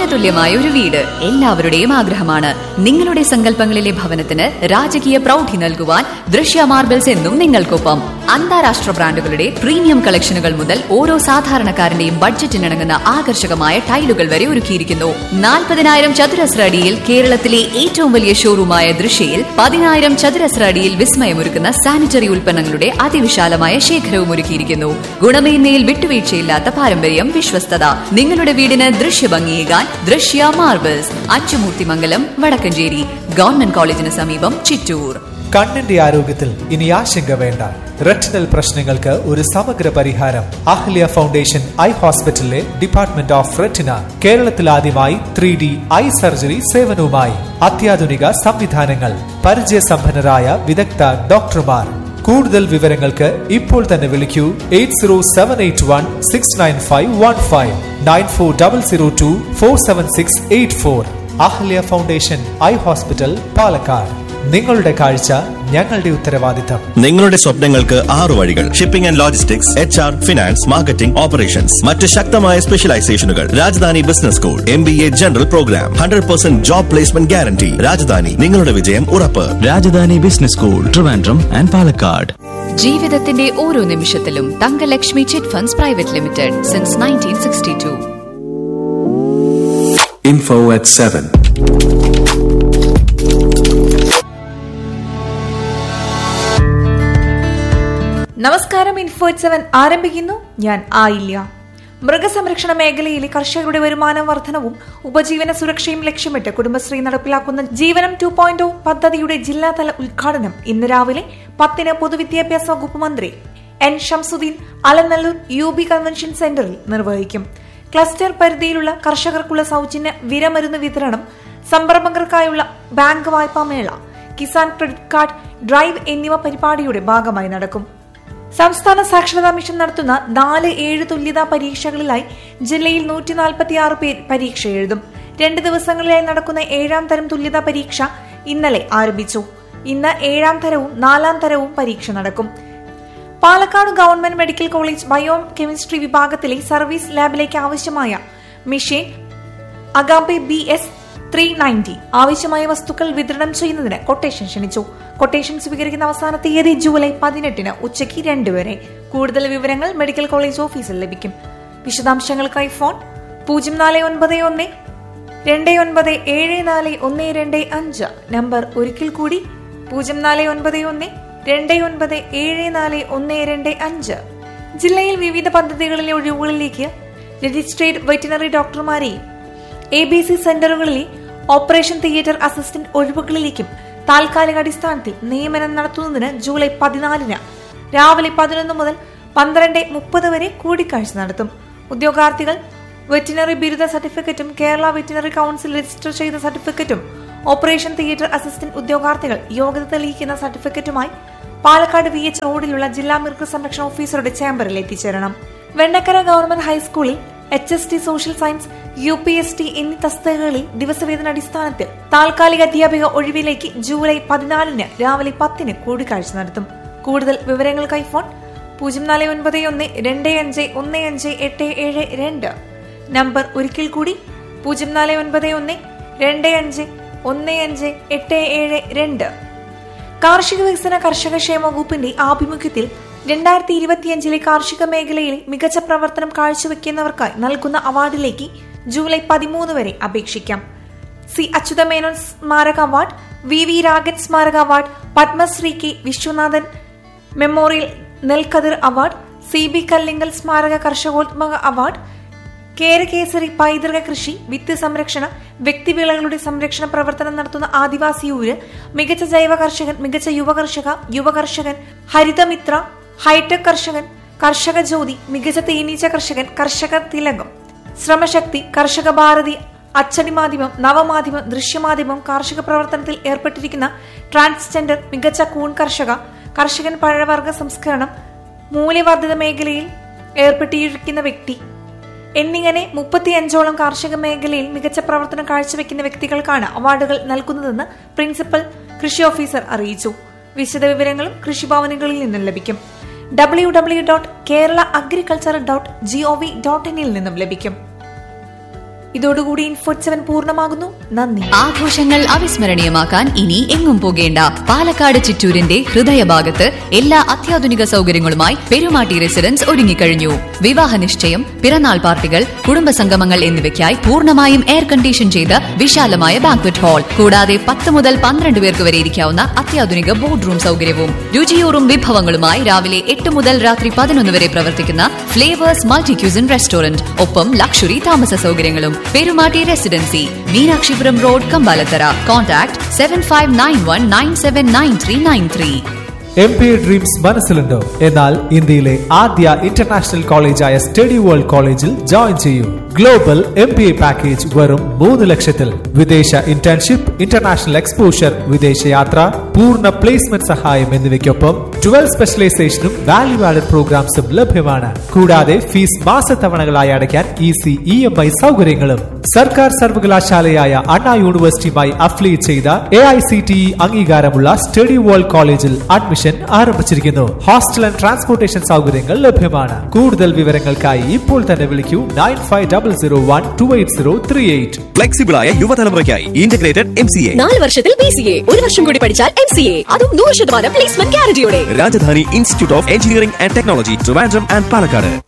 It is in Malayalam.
സ്വപ്നതുല്യമായ ഒരു വീട് എല്ലാവരുടെയും ആഗ്രഹമാണ് നിങ്ങളുടെ സങ്കല്പങ്ങളിലെ ഭവനത്തിന് രാജകീയ പ്രൗഢി നൽകുവാൻ ദൃശ്യ മാർബിൾസ് എന്നും നിങ്ങൾക്കൊപ്പം അന്താരാഷ്ട്ര ബ്രാൻഡുകളുടെ പ്രീമിയം കളക്ഷനുകൾ മുതൽ ഓരോ സാധാരണക്കാരന്റെയും ബഡ്ജറ്റിനിണങ്ങുന്ന ആകർഷകമായ ടൈലുകൾ വരെ ഒരുക്കിയിരിക്കുന്നു നാൽപ്പതിനായിരം ചതുരശ്ര അടിയിൽ കേരളത്തിലെ ഏറ്റവും വലിയ ഷോറൂമായ ദൃശ്യയിൽ പതിനായിരം ചതുരശ്ര അടിയിൽ വിസ്മയമൊരുക്കുന്ന സാനിറ്ററി ഉൽപ്പന്നങ്ങളുടെ അതിവിശാലമായ ശേഖരവും ഒരുക്കിയിരിക്കുന്നു ഗുണമേന്മയിൽ വിട്ടുവീഴ്ചയില്ലാത്ത പാരമ്പര്യം വിശ്വസ്തത നിങ്ങളുടെ വീടിന് ദൃശ്യഭംഗിയേകാൻ ദൃശ്യ മാർബിൾസ് അച്ചുമൂർത്തിമംഗലം വടക്കഞ്ചേരി ഗവൺമെന്റ് കോളേജിന് സമീപം ചിറ്റൂർ കണ്ണിന്റെ ആരോഗ്യത്തിൽ ഇനി ആശങ്ക വേണ്ട റെറ്റിനൽ പ്രശ്നങ്ങൾക്ക് ഒരു സമഗ്ര പരിഹാരം അഹ്ല്യ ഫൗണ്ടേഷൻ ഐ ഹോസ്പിറ്റലിലെ ഡിപ്പാർട്ട്മെന്റ് ഓഫ് റെറ്റിന കേരളത്തിൽ ആദ്യമായി ത്രീ ഡി ഐ സർജറി സേവനവുമായി അത്യാധുനിക സംവിധാനങ്ങൾ പരിചയസമ്പന്നരായ വിദഗ്ധ ഡോക്ടർമാർ കൂടുതൽ വിവരങ്ങൾക്ക് ഇപ്പോൾ തന്നെ വിളിക്കൂ eight zero seven eight one six nine five one five nine four double zero two four seven six eight four Ahalya foundation eye hospital Palakkad നിങ്ങളുടെ കാഴ്ച ഞങ്ങളുടെ ഉത്തരവാദിത്തം നിങ്ങളുടെ സ്വപ്നങ്ങൾക്ക് ആറു വഴികൾ shipping and logistics H R finance marketing operations മറ്റ് ശക്തമായ സ്പെഷ്യലൈസേഷനുകൾ Rajadhani business school M B A general program hundred percent job placement guarantee Rajadhani നിങ്ങളുടെ വിജയം ഉറപ്പ് Rajadhani business school Trivandrum and Palakkad ജീവിതത്തിന്റെ ഓരോ നിമിഷത്തിലും Thangalakshmi chit funds private limited since nineteen sixty two Info at 7. നമസ്കാരം ഇൻഫോറ്റ് സെവൻ ആരംഭിക്കുന്നു ഞാൻ ആയില്യ മൃഗസംരക്ഷണ മേഖലയിലെ കർഷകരുടെ വരുമാന വർധനവും ഉപജീവന സുരക്ഷയും ലക്ഷ്യമിട്ട് കുടുംബശ്രീ നടപ്പിലാക്കുന്ന ജീവനം ടു പോയിന്റ് പദ്ധതിയുടെ ജില്ലാതല ഉദ്ഘാടനം ഇന്ന് രാവിലെ പത്തിന് പൊതുവിദ്യാഭ്യാസ വകുപ്പ് മന്ത്രി N Shamsuddeen Alanallur U B convention സെന്ററിൽ നിർവഹിക്കും ക്ലസ്റ്റർ പരിധിയിലുള്ള കർഷകർക്കുള്ള സൗജന്യ വിരമരുന്ന് വിതരണം സംരംഭകർക്കായുള്ള ബാങ്ക് വായ്പാ മേള കിസാൻ ക്രെഡിറ്റ് കാർഡ് ഡ്രൈവ് എന്നിവ പരിപാടിയുടെ ഭാഗമായി നടക്കും സംസ്ഥാന സാക്ഷരതാ മിഷൻ നടത്തുന്ന നാല് ഏഴ് തുല്യതാ പരീക്ഷകളിലായി ജില്ലയിൽ നൂറ്റി നാൽപ്പത്തി ആറ് പേർ പരീക്ഷ എഴുതും രണ്ട് ദിവസങ്ങളിലായി നടക്കുന്ന ഏഴാം തരം തുല്യതാ പരീക്ഷ ഇന്നലെ ആരംഭിച്ചു ഇന്ന് ഏഴാം തരവും നാലാം തരവും പരീക്ഷ നടക്കും Palakkad government medical college biochemistry വിഭാഗത്തിലെ സർവീസ് ലാബിലേക്ക് ആവശ്യമായ machine Agappe B S three ninety ആവശ്യമായ വസ്തുക്കൾ വിതരണം ചെയ്യുന്നതിന് കൊട്ടേഷൻ ക്ഷണിച്ചു കൊട്ടേഷൻ സ്വീകരിക്കുന്ന അവസാന തീയതി ജൂലൈ പതിനെട്ടിന് ഉച്ചയ്ക്ക് രണ്ട് വരെ കൂടുതൽ വിവരങ്ങൾ മെഡിക്കൽ കോളേജ് ഓഫീസിൽ ലഭിക്കും വിശദാംശങ്ങൾക്കായി ഫോൺ പൂജ്യം നാല് ഒൻപത് ഒന്ന് രണ്ട് ഒൻപത് ഏഴ് നാല് ഒന്ന് രണ്ട് അഞ്ച് നമ്പർ ഒരിക്കൽ കൂടി പൂജ്യം നാല് ഒൻപത് ഒന്ന് രണ്ട് ഒൻപത് ഏഴ് നാല് ഒന്ന് രണ്ട് അഞ്ച് ജില്ലയിൽ വിവിധ പദ്ധതികളിലെ ഒഴിവുകളിലേക്ക് രജിസ്ട്രേഡ് വെറ്റിനറി ഡോക്ടർമാരെയും എ ബി സി സെന്ററുകളിലെ ഓപ്പറേഷൻ തിയേറ്റർ അസിസ്റ്റന്റ് ഒഴിവുകളിലേക്കും താൽക്കാലിക അടിസ്ഥാനത്തിൽ നിയമനം നടത്തുന്നതിന് ജൂലൈ പതിനാലിന് രാവിലെ പതിനൊന്ന് മുതൽ പന്ത്രണ്ട് മുപ്പത് വരെ കൂടിക്കാഴ്ച നടത്തും ഉദ്യോഗാർത്ഥികൾ വെറ്റിനറി ബിരുദ സർട്ടിഫിക്കറ്റും കേരള വെറ്റിനറി കൌൺസിൽ രജിസ്റ്റർ ചെയ്ത സർട്ടിഫിക്കറ്റും ഓപ്പറേഷൻ തിയേറ്റർ അസിസ്റ്റന്റ് ഉദ്യോഗാർത്ഥികൾ യോഗ്യത തെളിയിക്കുന്ന സർട്ടിഫിക്കറ്റുമായി പാലക്കാട് വി എച്ച് റോഡിലുള്ള ജില്ലാ മൃഗസംരക്ഷണ ഓഫീസറുടെ ചേംബറിൽ എത്തിച്ചേരണം വെണ്ണക്കര ഗവൺമെന്റ് ഹൈസ്കൂളിൽ H S T social science U P S T എന്നീ തസ്തികകളിൽ ദിവസവേതന അടിസ്ഥാനത്തിൽ താൽക്കാലിക അധ്യാപിക ഒഴിവിലേക്ക് ജൂലൈ പതിനാലിന് രാവിലെ പത്തിന് കൂടിക്കാഴ്ച നടത്തും കൂടുതൽ വിവരങ്ങൾക്കായി ഫോൺ പൂജ്യം നാല് ഒൻപത് ഒന്ന് രണ്ട് അഞ്ച് ഒന്ന് അഞ്ച് എട്ട് ഏഴ് രണ്ട് നമ്പർ ഒരിക്കൽ കൂടി പൂജ്യം നാല് ഒൻപത് ഒന്ന് രണ്ട് അഞ്ച് ഒന്ന് അഞ്ച് എട്ട് ഏഴ് രണ്ട് കാർഷിക വികസന കർഷക ക്ഷേമ വകുപ്പിന്റെ ആഭിമുഖ്യത്തിൽ രണ്ടായിരത്തി ഇരുപത്തിയഞ്ചിലെ കാർഷിക മേഖലയിലെ മികച്ച പ്രവർത്തനം കാഴ്ചവെക്കുന്നവർക്കായി നൽകുന്ന അവാർഡിലേക്ക് ജൂലൈ പതിമൂന്ന് വരെ അപേക്ഷിക്കാം സി അച്യുതമേനോൻ സ്മാരക അവാർഡ് വി വി രാഗൻ സ്മാരക award Padmashri K Vishwanathan memorial നെൽക്കതിർ അവാർഡ് സി ബി കല്ലിങ്കൽ സ്മാരക കർഷകോത്മക അവാർഡ് കേരകേസരി പൈതൃക കൃഷി വിത്ത് സംരക്ഷണ വ്യക്തിവിളകളുടെ സംരക്ഷണ പ്രവർത്തനം നടത്തുന്ന ആദിവാസി ഊര് മികച്ച ജൈവ കർഷകൻ മികച്ച യുവ കർഷക യുവ കർഷകൻ ഹരിതമിത്ര ഹൈടെക് കർഷകൻ കർഷക ജ്യോതി മികച്ച തേനീച്ച കർഷകൻ കർഷക തിലകം ശ്രമശക്തി കർഷക ഭാരതി അച്ചടി മാധ്യമം നവമാധ്യമം ദൃശ്യമാധ്യമം കാർഷിക പ്രവർത്തനത്തിൽ ഏർപ്പെട്ടിരിക്കുന്ന ട്രാൻസ്ജെൻഡർ മികച്ച കൂൺ കർഷക കർഷകൻ പഴവർഗ സംസ്കരണം മൂല്യവർദ്ധിത മേഖലയിൽ ഏർപ്പെട്ടിരിക്കുന്ന വ്യക്തി എന്നിങ്ങനെ മുപ്പത്തിയഞ്ചോളം കാർഷിക മേഖലയിൽ മികച്ച പ്രവർത്തനം കാഴ്ചവെക്കുന്ന വ്യക്തികൾക്കാണ് അവാർഡുകൾ നൽകുന്നതെന്ന് പ്രിൻസിപ്പൽ കൃഷി ഓഫീസർ അറിയിച്ചു വിശദവിവരങ്ങളും കൃഷിഭവനുകളിൽ നിന്നും ലഭിക്കും W W dot Kerala agriculture dot G O ഇനിൽ നിന്നും ലഭിക്കും ഇതോടുകൂടി ഇൻഫോട്ട് സെവൻ പൂർണ്ണമാകുന്നു നന്ദി ആഘോഷങ്ങൾ അവിസ്മരണീയമാക്കാൻ ഇനി എങ്ങും പോകേണ്ട പാലക്കാട് ചിറ്റൂരിന്റെ ഹൃദയഭാഗത്ത് എല്ലാ അത്യാധുനിക സൗകര്യങ്ങളുമായി പെരുമാട്ടി റെസിഡൻസ് ഒരുങ്ങിക്കഴിഞ്ഞു വിവാഹ നിശ്ചയം പിറന്നാൾ പാർട്ടികൾ കുടുംബസംഗമങ്ങൾ എന്നിവയ്ക്കായി പൂർണ്ണമായും എയർ കണ്ടീഷൻ ചെയ്ത വിശാലമായ ബാങ്ക്വറ്റ് ഹാൾ കൂടാതെ പത്ത് മുതൽ പന്ത്രണ്ട് പേർക്ക് വരെ ഇരിക്കാവുന്ന അത്യാധുനിക ബോർഡ് റൂം സൗകര്യവും രുചിയൂറും വിഭവങ്ങളുമായി രാവിലെ എട്ട് മുതൽ രാത്രി പതിനൊന്ന് വരെ പ്രവർത്തിക്കുന്ന ഫ്ലേവേഴ്സ് മൾട്ടി ക്യൂസിൻ റെസ്റ്റോറന്റ് ഒപ്പം ലക്ഷറി താമസ സൗകര്യങ്ങളും Perumatty residency Meenakshipuram road Kambalathara contact seven five nine one nine seven nine three nine three M P dreams മനസ്സിലുണ്ടോ എന്നാൽ ഇന്ത്യയിലെ ആദ്യ ഇന്റർനാഷണൽ കോളേജായ സ്റ്റഡി വേൾഡ് കോളേജിൽ ജോയിൻ ചെയ്യൂ global M P A package വെറും മൂന്ന് ലക്ഷത്തിൽ വിദേശ ഇന്റേൺഷിപ്പ് ഇന്റർനാഷണൽ എക്സ്പോഷർ വിദേശയാത്ര പൂർണ്ണ പ്ലേസ്മെന്റ് സഹായം എന്നിവയ്ക്കൊപ്പം ട്വൽവ് സ്പെഷ്യലൈസേഷനും വാല്യൂ ആഡഡ് പ്രോഗ്രാംസും ലഭ്യമാണ് കൂടാതെ ഫീസ് മാസത്തവണകളായി അടയ്ക്കാൻ ഈസി ഇ എം ഐ സൗകര്യങ്ങളും സർക്കാർ സർവകലാശാലയായ അണ്ണാ യൂണിവേഴ്സിറ്റിയുമായി അഫിലിയേറ്റ് ചെയ്ത A I C T E അംഗീകാരമുള്ള സ്റ്റഡി വേൾഡ് കോളേജിൽ അഡ്മിഷൻ ആരംഭിച്ചിരിക്കുന്നു ഹോസ്റ്റൽ ആൻഡ് ട്രാൻസ്പോർട്ടേഷൻ സൗകര്യങ്ങൾ ലഭ്യമാണ് കൂടുതൽ വിവരങ്ങൾക്കായി ഇപ്പോൾ തന്നെ വിളിക്കൂ nine five double zero one two eight zero three eight ഫ്ലെക്സിബിളായ യുവതലമുറയ്ക്കായി ഇന്റഗ്രേറ്റഡ് എം സി എ നാല് വർഷത്തിൽ ബി സി എ ഒരു വർഷം കൂടി പഠിച്ചാൽ എം സി എ അതും നൂറ് ശതമാനം പ്ലേസ്മെന്റ് ഗ്യാരണ്ടിയോടെ Rajadhani institute of engineering and technology Trivandrum and Palakkad